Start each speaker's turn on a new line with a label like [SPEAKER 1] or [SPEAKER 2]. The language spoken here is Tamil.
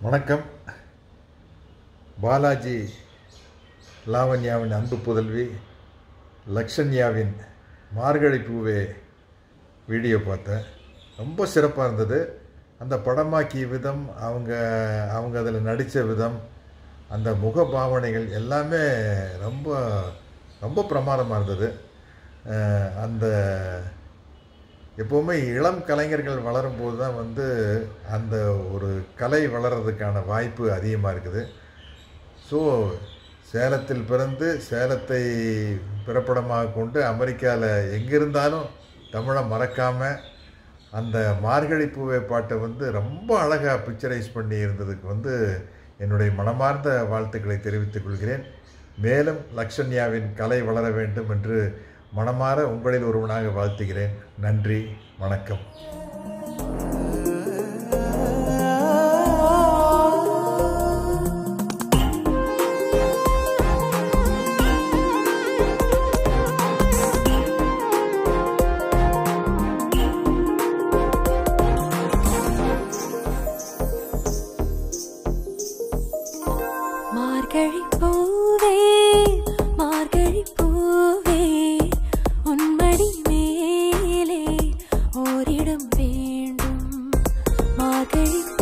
[SPEAKER 1] வணக்கம் பாலாஜி லாவண்யாவின் அன்பு புதல்வி லக்ஷன்யாவின் மார்கழி பூவே வீடியோ பார்த்தேன் ரொம்ப சிறப்பாக இருந்தது அந்த படமாக்கிய விதம் அவங்க அவங்க அதில் நடித்த விதம் அந்த முக பாவனைகள் எல்லாமே ரொம்ப ரொம்ப பிரமாதமாக இருந்தது அஹ் அந்த எப்போவுமே இளம் கலைஞர்கள் வளரும்போது தான் வந்து அந்த ஒரு கலை வளர்கிறதுக்கான வாய்ப்பு அதிகமாக இருக்குது ஸோ சேலத்தில் பிறந்து சேலத்தை பிறப்பிடமாக கொண்டு அமெரிக்காவில் எங்கே இருந்தாலும் தமிழை மறக்காமல் அந்த மார்கழி பூவை பாட்டை வந்து ரொம்ப அழகாக பிக்சரைஸ் பண்ணி இருந்ததுக்கு வந்து என்னுடைய மனமார்ந்த வாழ்த்துக்களை தெரிவித்துக் கொள்கிறேன் மேலும் லக்ஷன்யாவின் கலை வளர வேண்டும் என்று மனமாற உங்களில் ஒருவனாக வாழ்த்துகிறேன் நன்றி வணக்கம்
[SPEAKER 2] மார்கழி பூவே மார்கழி பூவே உன்மடி மேலே ஓரிடம் வேண்டும் மார்கழி